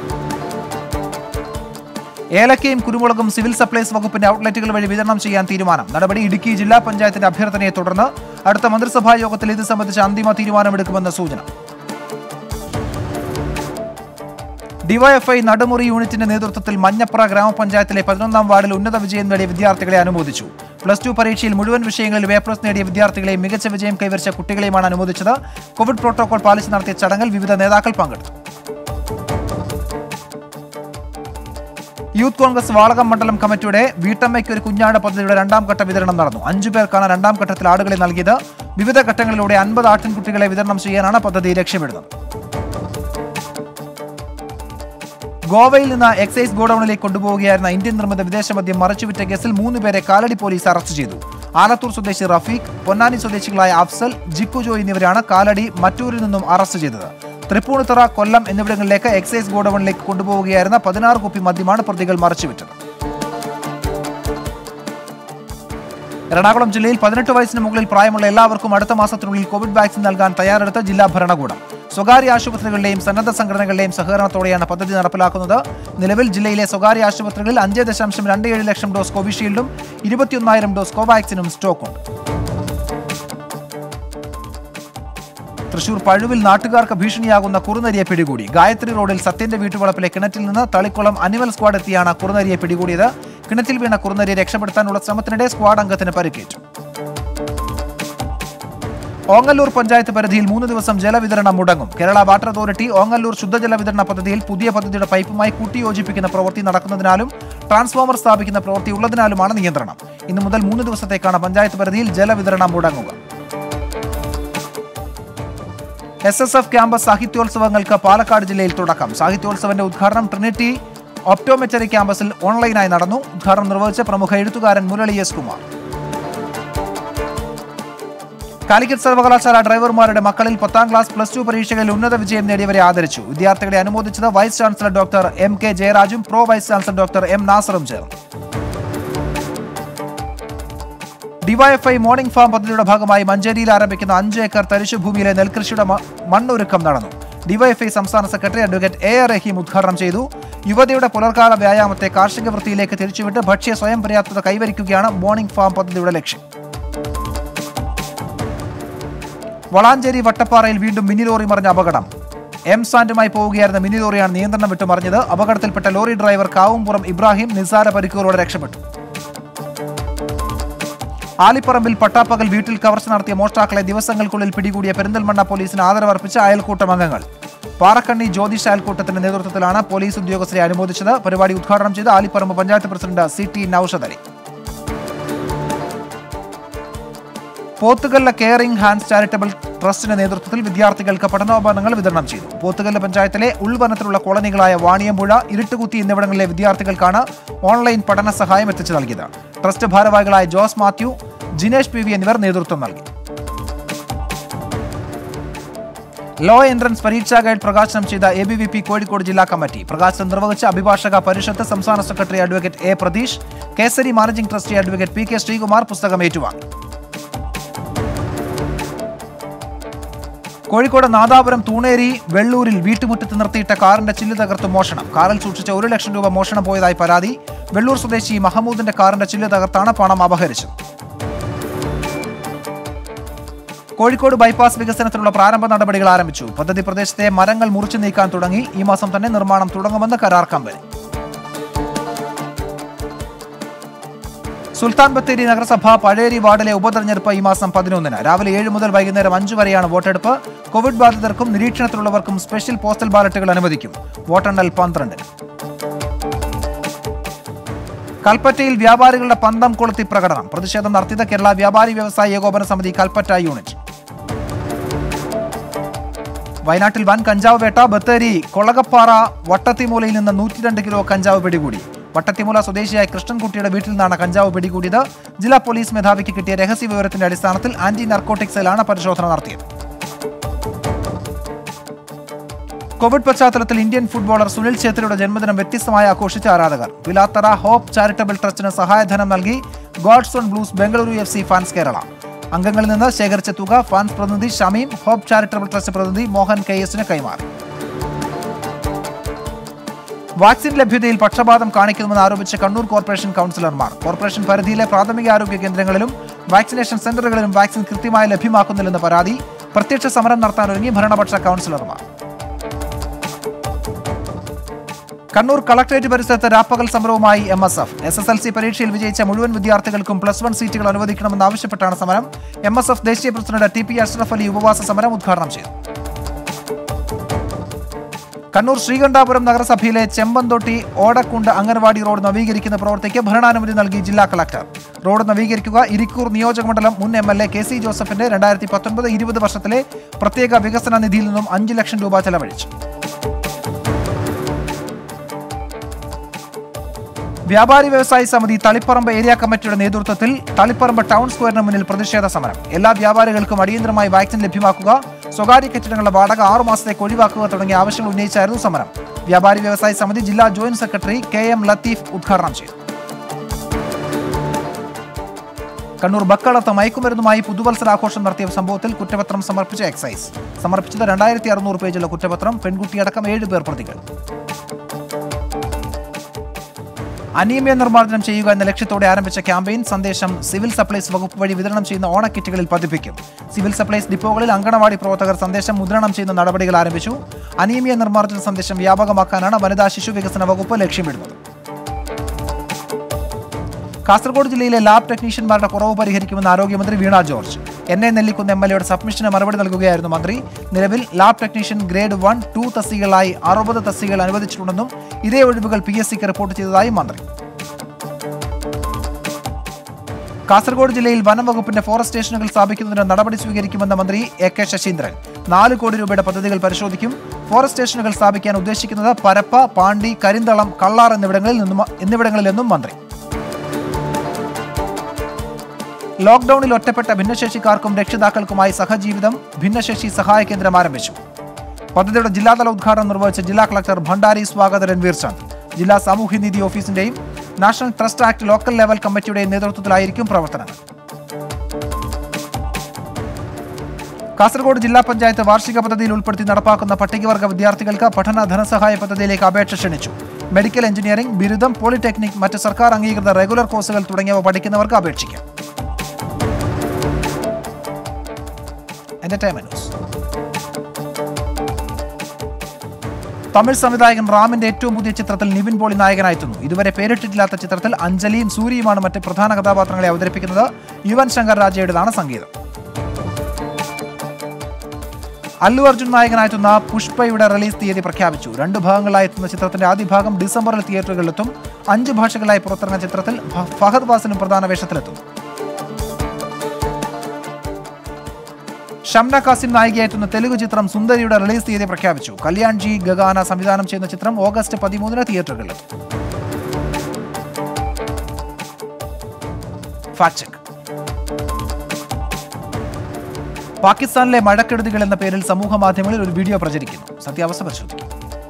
ഏലക്കയും കുരുമുളകും സിവിൽ സപ്ലൈസ് വകുപ്പിന്റെ ഔട്ട്ലെറ്റുകൾ വഴി വിതരണം ചെയ്യാൻ തീരുമാനം നടപടി ഇടുക്കി ജില്ലാ പഞ്ചായത്തിന്റെ അഭ്യർത്ഥനയെ തുടർന്ന് അടുത്ത മന്ത്രിസഭാ യോഗത്തിൽ ഇത് സംബന്ധിച്ച് അന്തിമ തീരുമാനമെടുക്കുമെന്ന് സൂചന ഡിവൈഎഫ്ഐ നടുമുറി യൂണിറ്റിന്റെ നേതൃത്വത്തിൽ മഞ്ഞപ്ര ഗ്രാമപഞ്ചായത്തിലെ പതിനൊന്നാം വാർഡിൽ ഉന്നത വിജയം നേടിയ വിദ്യാർത്ഥികളെ അനുമോദിച്ചു പ്ലസ് ടു പരീക്ഷയിൽ മുഴുവൻ വിഷയങ്ങളിൽ എ പ്ലസ് നേടിയ വിദ്യാർത്ഥികളെയും മികച്ച വിജയം കൈവരിച്ച കുട്ടികളെയുമാണ് അനുമോദിച്ചത് കോവിഡ് പ്രോട്ടോകോൾ പാലിച്ച് നടത്തിയ ചടങ്ങിൽ വിവിധ നേതാക്കൾ പങ്കെടുത്തു യൂത്ത് കോൺഗ്രസ് വാളകം മണ്ഡലം കമ്മിറ്റിയുടെ വീട്ടമ്മയ്ക്ക് ഒരു കുഞ്ഞാട് പദ്ധതിയുടെ രണ്ടാം ഘട്ട വിതരണം നടന്നു അഞ്ചു പേർക്കാണ് രണ്ടാം ഘട്ടത്തിൽ ആടുകളെ നൽകിയത് വിവിധ ഘട്ടങ്ങളിലൂടെ അൻപത് ആട്ടിൻകുട്ടികളെ വിതരണം ചെയ്യാനാണ് പദ്ധതി ലക്ഷ്യമിടുന്നത് ഗോവയിൽ നിന്ന് എക്സൈസ് ഗോഡൌണിലേക്ക് കൊണ്ടുപോവുകയായിരുന്ന ഇന്ത്യൻ നിർമ്മിത വിദേശ മദ്യം മറച്ചുവിറ്റ കേസിൽ മൂന്ന് പേരെ കാലടി പോലീസ് അറസ്റ്റ് ചെയ്തു ആലത്തൂർ സ്വദേശി റഫീഖ് പൊന്നാനി സ്വദേശികളായ അഫ്സൽ ജിക്കു ജോ എന്നിവരാണ് കാലടി മറ്റൂരിൽ നിന്നും അറസ്റ്റ് ചെയ്തത് തൃപ്പൂണിത്തുറ കൊല്ലം എന്നിവിടങ്ങളിലേക്ക് എക്സൈസ് ഗോഡൌണിലേക്ക് കൊണ്ടുപോവുകയായിരുന്ന പതിനാറ് കുപ്പി മദ്യമാണ് പ്രതികൾ മറച്ചുവിറ്റത് എറണാകുളം ജില്ലയിൽ പതിനെട്ട് വയസ്സിന് മുകളിൽ പ്രായമുള്ള എല്ലാവർക്കും അടുത്ത മാസത്തിനുള്ളിൽ കോവിഡ് വാക്സിൻ നൽകാൻ തയ്യാറെടുത്ത ജില്ലാ ഭരണകൂടം സ്വകാര്യ ആശുപത്രികളുടെയും സന്നദ്ധ സംഘടനകളുടെയും സഹകരണത്തോടെയാണ് പദ്ധതി നടപ്പിലാക്കുന്നത് നിലവിൽ ജില്ലയിലെ സ്വകാര്യ ആശുപത്രികളിൽ അഞ്ച് ദശാംശം രണ്ട് ഏഴ് ലക്ഷം ഡോസ് കോവിഷീൽഡും ഇരുപത്തിയൊന്നായിരം ഡോസ് കോവാക്സിനും സ്റ്റോക്കുണ്ട് തൃശൂർ പഴുവിൽ നാട്ടുകാർക്ക് ഭീഷണിയാകുന്ന കുറുനരിയെ പിടികൂടി ഗായത്രി റോഡിൽ സത്യന്റെ വീട്ടുവളപ്പിലെ കിണറ്റിൽ നിന്ന് തളിക്കുളം അനിമൽ സ്ക്വാഡ് എത്തിയാണ് കുറുനരിയെ പിടികൂടിയത് കിണറ്റിൽ വീണ കുറുനരിയെ രക്ഷപ്പെടുത്താനുള്ള ശ്രമത്തിനിടെ സ്ക്വാഡ് അംഗത്തിന് പരിക്കേറ്റു ഓങ്ങല്ലൂർ പഞ്ചായത്ത് പരിധിയിൽ മൂന്ന് ദിവസം ജലവിതരണം മുടങ്ങും കേരള വാട്ടർ അതോറിറ്റി ഓങ്ങല്ലൂർ ശുദ്ധജല വിതരണ പദ്ധതിയിൽ പുതിയ പദ്ധതിയുടെ പൈപ്പുമായി കൂട്ടിയോജിപ്പിക്കുന്ന പ്രവൃത്തി നടക്കുന്നതിനാലും ട്രാൻസ്ഫോമർ സ്ഥാപിക്കുന്ന പ്രവൃത്തി ഉള്ളതിനാലുമാണ് നിയന്ത്രണം ഇന്നു മുതൽ മൂന്ന് ദിവസത്തേക്കാണ് പഞ്ചായത്ത് പരിധിയിൽ ജലവിതരണം മുടങ്ങുക എസ് എസ് എഫ് ക്യാമ്പസ് സാഹിത്യോത്സവങ്ങൾക്ക് പാലക്കാട് ജില്ലയിൽ തുടക്കം സാഹിത്യോത്സവന്റെ ഉദ്ഘാടനം ട്രിനിറ്റി ഒപ്റ്റോമെറ്ററി ക്യാമ്പസിൽ ഓൺലൈനായി നടന്നു ഉദ്ഘാടനം നിർവഹിച്ച പ്രമുഖ എഴുത്തുകാരൻ മുരളി എസ് കുമാർ കാലിക്കറ്റ് സർവകലാശാല ഡ്രൈവർമാരുടെ മക്കളിൽ പത്താം ക്ലാസ് പ്ലസ് ടു പരീക്ഷകളിൽ ഉന്നത വിജയം നേടിയവരെ ആദരിച്ചു വിദ്യാർത്ഥികളെ അനുമോദിച്ചത് vice chancellor doctor M K ജയരാജും pro vice chancellor doctor M നാസറും ചേർന്നു ഡിവൈഎഫ്ഐ മോർണിംഗ് ഫാം പദ്ധതിയുടെ ഭാഗമായി മഞ്ചേരിയിൽ ആരംഭിക്കുന്ന അഞ്ച് ഏക്കർ തരിശുഭൂമിയിലെ നെൽകൃഷിയുടെ മ- മണ്ണൊരുക്കം നടന്നു ഡിവൈഎഫ്ഐ സംസ്ഥാന secretary advocate A R Rahim ഉദ്ഘാടനം ചെയ്തു യുവതിയുടെ പുലർക്കാല വ്യായാമത്തെ കാർഷിക വൃത്തിയിലേക്ക് തിരിച്ചുവിട്ട് ഭക്ഷ്യ സ്വയം പര്യാപ്തത കൈവരിക്കുകയാണ് മോർണിംഗ് ഫാം പദ്ധതിയുടെ ലക്ഷ്യം വളാഞ്ചേരി വട്ടപ്പാറയിൽ വീണ്ടും മിനി ലോറി മറിഞ്ഞ അപകടം എം സാൻഡുമായി പോവുകയായിരുന്ന മിനി ലോറിയാണ് നിയന്ത്രണം വിട്ടു മറിഞ്ഞത് അപകടത്തിൽപ്പെട്ട ലോറി ഡ്രൈവർ കാവുംപുറം ഇബ്രാഹിം നിസ്സാര പരിക്കുകളോടെ രക്ഷപ്പെട്ടു ആലിപ്പറമ്പിൽ പട്ടാപ്പകൽ വീട്ടിൽ കവർച്ച നടത്തിയ മോഷ്ടാക്കളെ ദിവസങ്ങൾക്കുള്ളിൽ പിടികൂടിയ പെരിന്തൽമണ്ണ പോലീസിന് ആദരവർപ്പിച്ച അയൽക്കൂട്ടം അംഗങ്ങൾ പാറക്കണ്ണി ജ്യോതിഷ അയൽക്കൂട്ടത്തിന്റെ നേതൃത്വത്തിലാണ് പോലീസ് ഉദ്യോഗസ്ഥരെ അനുമോദിച്ചത് പരിപാടി ഉദ്ഘാടനം ചെയ്ത Alipparamba panchayat president C T Naushad Ali Pothukal caring hands charitable ട്രസ്റ്റിന്റെ നേതൃത്വത്തിൽ വിദ്യാർത്ഥികൾക്ക് പഠനോപകരണങ്ങൾ വിതരണം ചെയ്തു പോത്തുകല്ല് പഞ്ചായത്തിലെ ഉൾവനത്തിലുള്ള കോളനികളായ വാണിയമ്പുഴ ഇരുട്ടുകുത്തി എന്നിവിടങ്ങളിലെ വിദ്യാർത്ഥികൾക്കാണ് ഓൺലൈൻ പഠന സഹായം എത്തിച്ചു നൽകിയത് ട്രസ്റ്റ് ഭാരവാഹികളായ ജോസ് മാത്യു ജിനേഷ് പി വി എന്നിവർ നേതൃത്വം നൽകി ലോ എൻട്രൻസ് പരീക്ഷാ ഗൈഡ് പ്രകാശനം ചെയ്ത A B V P Kozhikode ജില്ലാ കമ്മിറ്റി പ്രകാശനം നിർവഹിച്ച അഭിഭാഷക പരിഷത്ത് സംസ്ഥാന secretary advocate A Pratheesh Kesari managing trustee advocate P K Sreekumar പുസ്തകം ഏറ്റുവാങ്ങി കോഴിക്കോട് നാദാപുരം തൂണേരി വെള്ളൂരിൽ വീട്ടുമുറ്റത്ത് നിർത്തിയിട്ട കാറിന്റെ ചില്ല് തകർത്ത് മോഷണം കാറിൽ സൂക്ഷിച്ച ഒരു ലക്ഷം രൂപ മോഷണം പോയതായി പരാതി വെള്ളൂർ സ്വദേശി മഹമ്മൂദിന്റെ കാറിന്റെ ചില്ല് തകർത്താണ് പണം അപഹരിച്ചത് കോഴിക്കോട് ബൈപ്പാസ് വികസനത്തിനുള്ള പ്രാരംഭ നടപടികൾ ആരംഭിച്ചു പദ്ധതി പ്രദേശത്തെ മരങ്ങൾ മുറിച്ചു നീക്കാൻ തുടങ്ങി ഈ മാസം തന്നെ നിർമ്മാണം തുടങ്ങുമെന്ന് കരാർ കമ്പനി സുൽത്താൻ ബത്തേരി നഗരസഭ പഴേരി വാർഡിലെ ഉപതെരഞ്ഞെടുപ്പ് ഈ മാസം പതിനൊന്നിന് രാവിലെ ഏഴ് മുതൽ വൈകുന്നേരം അഞ്ചു വരെയാണ് വോട്ടെടുപ്പ് കോവിഡ് ബാധിതർക്കും നിരീക്ഷണത്തിലുള്ളവർക്കും സ്പെഷ്യൽ പോസ്റ്റൽ ബാലറ്റുകൾ അനുവദിക്കും വോട്ടെണ്ണൽ പന്ത്രണ്ടിന് കൽപ്പറ്റയിൽ വ്യാപാരികളുടെ പന്തം കൊളുത്തി പ്രകടനം പ്രതിഷേധം നടത്തിയത് കേരള വ്യാപാരി വ്യവസായ ഏകോപന സമിതി കൽപ്പറ്റ യൂണിറ്റ് വയനാട്ടിൽ വൻ കഞ്ചാവ് വേട്ട ബത്തേരി കൊളകപ്പാറ വട്ടത്തിമൂലയിൽ നിന്ന് നൂറ്റി രണ്ട് കിലോ കഞ്ചാവ് പിടികൂടി വട്ടത്തിമൂല സ്വദേശിയായ കൃഷ്ണൻകുട്ടിയുടെ വീട്ടിൽ നിന്നാണ് കഞ്ചാവ് പിടികൂടിയത് ജില്ലാ പോലീസ് മേധാവിക്ക് കിട്ടിയ രഹസ്യ വിവരത്തിന്റെ അടിസ്ഥാനത്തിൽ ആന്റി നർക്കോട്ടിക് സെല്ലാണ് പരിശോധന നടത്തിയത് കോവിഡ് പശ്ചാത്തലത്തിൽ ഇന്ത്യൻ ഫുട്ബോളർ സുനിൽ ഛേത്രിയുടെ ജന്മദിനം വ്യത്യസ്തമായി ആഘോഷിച്ച ആരാധകർ വിലാത്തറ ഹോപ്പ് ചാരിറ്റബിൾ ട്രസ്റ്റിന് സഹായധനം നൽകി God's own blues Bengaluru F C fans Kerala അംഗങ്ങളിൽ നിന്ന് ശേഖരിച്ച തുക ഫാൻസ് പ്രതിനിധി ഷമീം ഹോപ്പ് ചാരിറ്റബിൾ ട്രസ്റ്റ് പ്രതിനിധി മോഹൻ കെ എസിന് കൈമാറി വാക്സിൻ ലഭ്യതയിൽ പക്ഷപാതം കാണിക്കുന്നുവെന്ന് ആരോപിച്ച് കണ്ണൂർ കോർപ്പറേഷൻ കൗൺസിലർമാർ കോർപ്പറേഷൻ പരിധിയിലെ പ്രാഥമിക ആരോഗ്യ കേന്ദ്രങ്ങളിലും വാക്സിനേഷൻ സെന്ററുകളിലും വാക്സിൻ കൃത്യമായി ലഭ്യമാക്കുന്നില്ലെന്ന് പരാതി പ്രത്യക്ഷ സമരം നടത്താനൊരുങ്ങി ഭരണപക്ഷ കൗൺസിലർമാർ കണ്ണൂർ കളക്ടറേറ്റ് പരിസരത്ത് രാപ്പകൽ സമരവുമായി M S F S S L C പരീക്ഷയിൽ വിജയിച്ച മുഴുവൻ വിദ്യാർത്ഥികൾക്കും പ്ലസ് വൺ സീറ്റുകൾ അനുവദിക്കണമെന്നാവശ്യപ്പെട്ടാണ് സമരം എം എസ് എഫ് ദേശീയ president T P Ashraf Ali ഉപവാസ സമരം ഉദ്ഘാടനം ചെയ്തു കണ്ണൂർ ശ്രീകണ്ഠാപുരം നഗരസഭയിലെ ചെമ്പന്തൊട്ടി ഓടക്കുണ്ട് അംഗൻവാടി റോഡ് നവീകരിക്കുന്ന പ്രവൃത്തിക്ക് ഭരണാനുമതി നൽകി ജില്ലാ കളക്ടർ റോഡ് നവീകരിക്കുക ഇരിക്കൂർ നിയോജകമണ്ഡലം മുൻ M L A K C ജോസഫിന്റെ രണ്ടായിരത്തി പത്തൊൻപത് ഇരുപത് വർഷത്തിലെ പ്രത്യേക വികസന നിധിയിൽ നിന്നും അഞ്ച് ലക്ഷം രൂപ ചെലവഴിച്ചു വ്യാപാരി വ്യവസായി സമിതി തളിപ്പറമ്പ് ഏരിയ കമ്മിറ്റിയുടെ നേതൃത്വത്തിൽ തളിപ്പറമ്പ് ടൗൺ സ്ക്വയറിന് മുന്നിൽ പ്രതിഷേധ സമരം എല്ലാ വ്യാപാരികൾക്കും അടിയന്തരമായി വാക്സിൻ ലഭ്യമാക്കുക സ്വകാര്യ കെട്ടിടങ്ങളുടെ വാടക ആറു മാസത്തേക്ക് ഒഴിവാക്കുക തുടങ്ങിയ ആവശ്യങ്ങൾ ഉന്നയിച്ചായിരുന്നു സമരം വ്യാപാരി വ്യവസായി സമിതി ജില്ലാ joint secretary K M Latheef ഉദ്ഘാടനം ചെയ്തു കണ്ണൂർ ബക്കളത്ത് മയക്കുമരുന്നുമായി പുതുവത്സരാഘോഷം നടത്തിയ സംഭവത്തിൽ കുറ്റപത്രം സമർപ്പിച്ച എക്സൈസ് സമർപ്പിച്ചത് രണ്ടായിരത്തി അറുന്നൂറ് പേജുള്ള കുറ്റപത്രം പെൺകുട്ടിയടക്കം ഏഴ് പേർ പ്രതികൾ അനീമിയ നിർമ്മാർജ്ജനം ചെയ്യുക എന്ന ലക്ഷ്യത്തോടെ ആരംഭിച്ച ക്യാമ്പയിൻ സന്ദേശം സിവിൽ സപ്ലൈസ് വകുപ്പ് വഴി വിതരണം ചെയ്യുന്ന ഓണക്കിറ്റുകളിൽ പതിപ്പിക്കും സിവിൽ സപ്ലൈസ് ഡിപ്പോകളിൽ അങ്കണവാടി പ്രവർത്തകർ സന്ദേശം മുദ്രണം ചെയ്യുന്ന നടപടികൾ ആരംഭിച്ചു അനീമിയ നിർമ്മാർജ്ജന സന്ദേശം വ്യാപകമാക്കാനാണ് വനിതാ ശിശു വികസന വകുപ്പ് ലക്ഷ്യമിടുന്നത് കാസർഗോഡ് ജില്ലയിലെ ലാബ് ടെക്നീഷ്യന്മാരുടെ കുറവ് പരിഹരിക്കുമെന്ന് ആരോഗ്യമന്ത്രി Veena George N A Nellikkunnu M L എയുടെ സബ്മിഷന് മറുപടി നൽകുകയായിരുന്നു മന്ത്രി നിലവിൽ lab technician grade one two തസ്തികകളായി അറുപത് തസ്തികകൾ അനുവദിച്ചിട്ടുണ്ടെന്നും ഇതേ ഒഴിവുകൾ പി എസ് സിക്ക് റിപ്പോർട്ട് ചെയ്തതായും മന്ത്രി കാസർഗോഡ് ജില്ലയിൽ വനം വകുപ്പിന്റെ ഫോറസ്റ്റ് സ്റ്റേഷനുകൾ സ്ഥാപിക്കുന്നതിന് നടപടി സ്വീകരിക്കുമെന്ന മന്ത്രി എ കെ ശശീന്ദ്രൻ നാല് കോടി രൂപയുടെ പദ്ധതികൾ പരിശോധിക്കും ഫോറസ്റ്റ് സ്റ്റേഷനുകൾ സ്ഥാപിക്കാൻ ഉദ്ദേശിക്കുന്നത് പരപ്പ പാണ്ടി കരിന്തളം കള്ളാർ എന്നിവിടങ്ങളിൽ നിന്നും എന്നിവിടങ്ങളിലെന്നും മന്ത്രി ലോക്ഡൌണിൽ ഒറ്റപ്പെട്ട ഭിന്നശേഷിക്കാർക്കും രക്ഷിതാക്കൾക്കുമായി സഹജീവിതം ഭിന്നശേഷി സഹായ കേന്ദ്രം ആരംഭിച്ചു പദ്ധതിയുടെ ജില്ലാതല ഉദ്ഘാടനം നിർവഹിച്ച ജില്ലാ കളക്ടർ ഭണ്ഡാരി സ്വാഗത രൺവീർ ചന്ദ് ജില്ലാ സാമൂഹ്യനീതി ഓഫീസിന്റെയും national trust act local level കമ്മിറ്റിയുടെയും നേതൃത്വത്തിലായിരിക്കും പ്രവർത്തനങ്ങൾ കാസർഗോഡ് ജില്ലാ പഞ്ചായത്ത് വാർഷിക പദ്ധതിയിൽ ഉൾപ്പെടുത്തി നടപ്പാക്കുന്ന പട്ടികവർഗ വിദ്യാർത്ഥികൾക്ക് പഠന ധനസഹായ പദ്ധതിയിലേക്ക് അപേക്ഷ ക്ഷണിച്ചു മെഡിക്കൽ എഞ്ചിനീയറിംഗ് ബിരുദം പോളിടെക്നിക് മറ്റ് സർക്കാർ അംഗീകൃത റെഗുലർ കോഴ്സുകൾ തുടങ്ങിയവ പഠിക്കുന്നവർക്ക് അപേക്ഷിക്കാം എന്റർടൈൻമെന്റ് ന്യൂസ് തമിഴ് സംവിധായകൻ റാമിന്റെ ഏറ്റവും പുതിയ ചിത്രത്തിൽ നിവിൻ പോളി നായകനായെത്തുന്നു ഇതുവരെ പേരിട്ടിട്ടില്ലാത്ത ചിത്രത്തിൽ അഞ്ജലിയും സൂര്യയുമാണ് മറ്റ് പ്രധാന കഥാപാത്രങ്ങളെ അവതരിപ്പിക്കുന്നത് യുവൻ ശങ്കർ രാജയുടേതാണ് സംഗീതം അല്ലു അർജുൻ നായകനായെത്തുന്ന പുഷ്പയുടെ റിലീസ് തീയതി പ്രഖ്യാപിച്ചു രണ്ട് ഭാഗങ്ങളായി എത്തുന്ന ചിത്രത്തിന്റെ ആദ്യ ഭാഗം ഡിസംബറിൽ തിയേറ്ററുകളിലെത്തും അഞ്ച് ഭാഷകളായി പുറത്തിറങ്ങിയ ചിത്രത്തിൽ ഫ- ഫഹദ് ഫാസിലും പ്രധാന വേഷത്തിലെത്തും ഷംന കാസിം നായികയായെത്തുന്ന തെലുഗു ചിത്രം സുന്ദരിയുടെ റിലീസ് തീയതി പ്രഖ്യാപിച്ചു കല്യാൺ ജി ഗഗാന സംവിധാനം ചെയ്യുന്ന ചിത്രം ഓഗസ്റ്റ് പതിമൂന്നിന് തിയേറ്ററുകളിലെത്തും ഫാക്ട് ചെക്ക് പാകിസ്ഥാനിലെ മഴക്കെടുതികൾ എന്ന പേരിൽ സമൂഹ മാധ്യമങ്ങളിൽ ഒരു വീഡിയോ പ്രചരിക്കുന്നു സത്യാവസ്ഥ പരിശോധിക്കും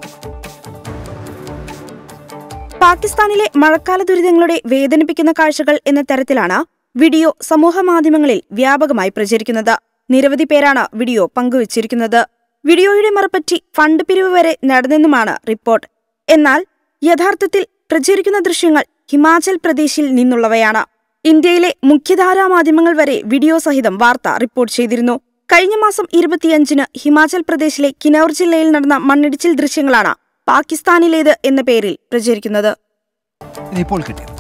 പാകിസ്ഥാനിലെ മഴക്കാല ദുരിതങ്ങളുടെ വേദനിപ്പിക്കുന്ന കാഴ്ചകൾ എന്ന തരത്തിലാണ് വീഡിയോ സമൂഹമാധ്യമങ്ങളിൽ വ്യാപകമായി പ്രചരിക്കുന്നത് നിരവധി പേരാണ് വീഡിയോ പങ്കുവച്ചിരിക്കുന്നത് വീഡിയോയുടെ മറപ്പറ്റി ഫണ്ട് പിരിവ് വരെ നടന്നെന്നുമാണ് റിപ്പോർട്ട് എന്നാൽ യഥാർത്ഥത്തിൽ പ്രചരിക്കുന്ന ദൃശ്യങ്ങൾ ഹിമാചൽ പ്രദേശിൽ നിന്നുള്ളവയാണ് ഇന്ത്യയിലെ മുഖ്യധാരാ മാധ്യമങ്ങൾ വരെ വീഡിയോ സഹിതം വാർത്ത റിപ്പോർട്ട് ചെയ്തിരുന്നു കഴിഞ്ഞ മാസം ഇരുപത്തിയഞ്ചിന് ഹിമാചൽ പ്രദേശിലെ കിനൌർ ജില്ലയിൽ നടന്ന മണ്ണിടിച്ചിൽ ദൃശ്യങ്ങളാണ് പാകിസ്ഥാനിലേത് എന്ന പേരിൽ പ്രചരിക്കുന്നത് ഇപ്പോൾ കിട്ടിയത്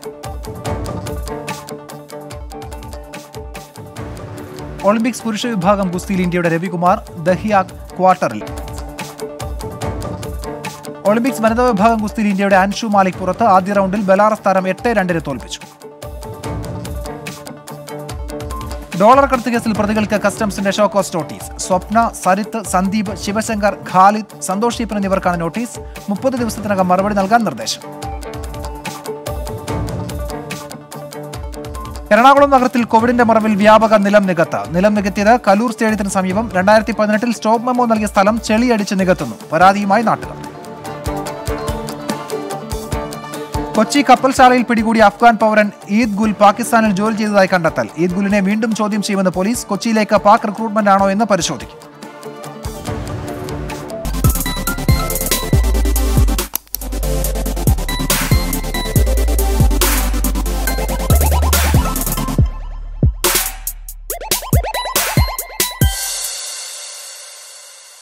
ഒളിമ്പിക്സ് പുരുഷ വിഭാഗം ഗുസ്തിയിൽ ഇന്ത്യയുടെ രവികുമാർ ദഹിയ ക്വാർട്ടറിൽ ഒളിമ്പിക്സ് വനിതാ വിഭാഗം ഗുസ്തിയിൽ ഇന്ത്യയുടെ അൻഷു മാലിക് പുറത്ത് ആദ്യ റൗണ്ടിൽ ബലാറസ് താരം എട്ട് രണ്ടിന് തോൽപ്പിച്ചു ഡോളർ കടത്ത് കേസിൽ പ്രതികൾക്ക് കസ്റ്റംസിന്റെ show cause notice Swapna Sarith Sandeep Sivasankar Khalid Santhosh Eapen എന്നിവർക്കാണ് നോട്ടീസ് മുപ്പത് ദിവസത്തിനകം മറുപടി നൽകാൻ നിർദ്ദേശം എറണാകുളം നഗരത്തിൽ കോവിഡിന്റെ മറവിൽ വ്യാപക നിലം നികത്ത് നിലം നികത്തിയത് കലൂർ സ്റ്റേഡിയത്തിന് സമീപം രണ്ടായിരത്തി പതിനെട്ടിൽ സ്റ്റോപ്പ് മെമ്മോ നൽകിയ സ്ഥലം ചെളിയടിച്ച് നികത്തുന്നു പരാതിയുമായി നാട്ടുകാർ കൊച്ചി കപ്പൽശാലയിൽ പിടികൂടിയ അഫ്ഗാൻ പൗരൻ ഈദ് ഗുൽ പാകിസ്ഥാനിൽ ജോലി ചെയ്തതായി കണ്ടെത്തൽ ഈദ് ഗുലിനെ വീണ്ടും ചോദ്യം ചെയ്യുമെന്ന് പോലീസ് കൊച്ചിയിലേക്ക് പാക് റിക്രൂട്ട്മെന്റ് ആണോ എന്ന് പരിശോധിക്കും